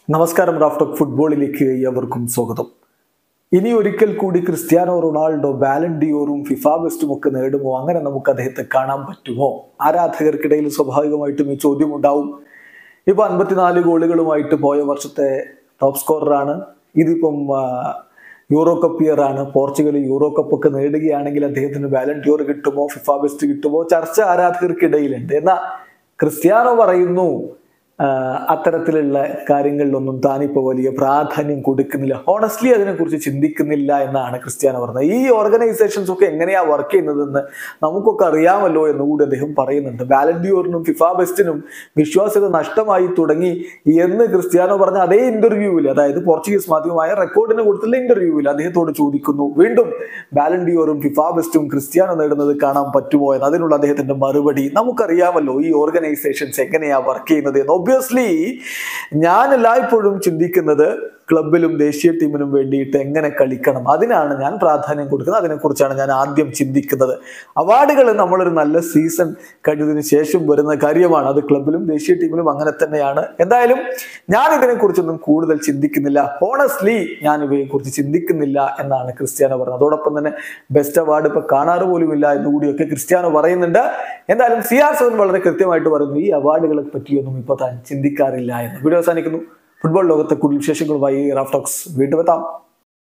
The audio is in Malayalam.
നമസ്കാരം റാഫ്റ്റോക്ക് ഫുട്ബോളിലേക്ക് ഏവർക്കും സ്വാഗതം ഇനി ഒരിക്കൽ കൂടി ക്രിസ്ത്യാനോ റൊണാൾഡോ ബാലൻഡിയോറും ഫിഫ ബെസ്റ്റും ഒക്കെ നേടുമോ അങ്ങനെ നമുക്ക് അദ്ദേഹത്തെ കാണാൻ പറ്റുമോ ആരാധകർക്കിടയിൽ സ്വാഭാവികമായിട്ടും ഈ ചോദ്യം ഉണ്ടാവും ഇപ്പൊ അൻപത്തിനാല് ഗോളുകളുമായിട്ട് പോയ വർഷത്തെ ടോപ്പ് സ്കോററാണ് ഇതിപ്പം ആ, യൂറോ കപ്പ് ഇയർ ആണ് പോർച്ചുഗൽ യൂറോ കപ്പ് ഒക്കെ നേടുകയാണെങ്കിൽ അദ്ദേഹത്തിന് ബാലൻഡിയോർ കിട്ടുമോ ഫിഫ ബെസ്റ്റ് കിട്ടുമോ ചർച്ച ആരാധകർക്കിടയിലുണ്ട് എന്നാൽ ക്രിസ്ത്യാനോ പറയുന്നു ആ, അത്തരത്തിലുള്ള കാര്യങ്ങളിലൊന്നും താനിപ്പോൾ വലിയ പ്രാധാന്യം കൊടുക്കുന്നില്ല ഹോണസ്റ്റ്ലി അതിനെക്കുറിച്ച് ചിന്തിക്കുന്നില്ല എന്നാണ് ക്രിസ്ത്യാനോ പറഞ്ഞത് ഈ ഓർഗനൈസേഷൻസ് ഒക്കെ എങ്ങനെയാ വർക്ക് ചെയ്യുന്നതെന്ന് നമുക്കൊക്കെ അറിയാമല്ലോ എന്ന് കൂടി അദ്ദേഹം പറയുന്നുണ്ട് വാലന്റിയോറിനും ഫിഫ ബെസ്റ്റിനും വിശ്വാസ്യത നഷ്ടമായി തുടങ്ങി എന്ന് ക്രിസ്ത്യാനോ പറഞ്ഞ അതേ ഇന്റർവ്യൂവിൽ അതായത് പോർച്ചുഗീസ് മാധ്യമമായ റെക്കോർഡിന് കൊടുത്തുള്ള ഇന്റർവ്യൂവിൽ അദ്ദേഹത്തോട് ചോദിക്കുന്നു വീണ്ടും വാലന്റിയോറും ഫിഫ ബെസ്റ്റും ക്രിസ്ത്യാനോ നേടുന്നത് കാണാൻ പറ്റുമോ എന്ന് അതിനുള്ള അദ്ദേഹത്തിന്റെ മറുപടി നമുക്കറിയാമല്ലോ ഈ ഓർഗനൈസേഷൻസ് എങ്ങനെയാ വർക്ക് ചെയ്യുന്നത് എന്ന് ഒബ്വിയസ്ലി ഞാൻ എല്ലായ്പ്പോഴും ചിന്തിക്കുന്നത് ക്ലബിലും ദേശീയ ടീമിനും വേണ്ടിയിട്ട് എങ്ങനെ കളിക്കണം അതിനാണ് ഞാൻ പ്രാധാന്യം കൊടുക്കുന്നത് അതിനെക്കുറിച്ചാണ് ഞാൻ ആദ്യം ചിന്തിക്കുന്നത് അവാർഡുകൾ നമ്മളൊരു നല്ല സീസൺ കഴിഞ്ഞതിന് ശേഷം വരുന്ന കാര്യമാണ് അത് ക്ലബിലും ദേശീയ ടീമിലും അങ്ങനെ തന്നെയാണ് എന്തായാലും ഞാൻ ഇതിനെക്കുറിച്ചൊന്നും കൂടുതൽ ചിന്തിക്കുന്നില്ല ഹോണസ്റ്റ്ലി ഞാൻ ഇവയെക്കുറിച്ച് ചിന്തിക്കുന്നില്ല എന്നാണ് ക്രിസ്ത്യാനോ പറഞ്ഞത് അതോടൊപ്പം തന്നെ ബെസ്റ്റ് അവാർഡ് ഇപ്പൊ കാണാറ് പോലുമില്ല എന്ന് കൂടിയൊക്കെ ക്രിസ്ത്യാനോ പറയുന്നുണ്ട് എന്തായാലും സി ആർ സെവൻ വളരെ കൃത്യമായിട്ട് പറയുന്നു ഈ അവാർഡുകളെ പറ്റിയൊന്നും ഇപ്പൊ താൻ ചിന്തിക്കാറില്ല എന്ന് വീഡിയോ അവസാനിക്കുന്നു ഫുട്ബോൾ ലോകത്തെ കൂടുതൽ വിശേഷങ്ങളുമായി റാഫ്റ്റോക്സ് വീണ്ടും എത്താം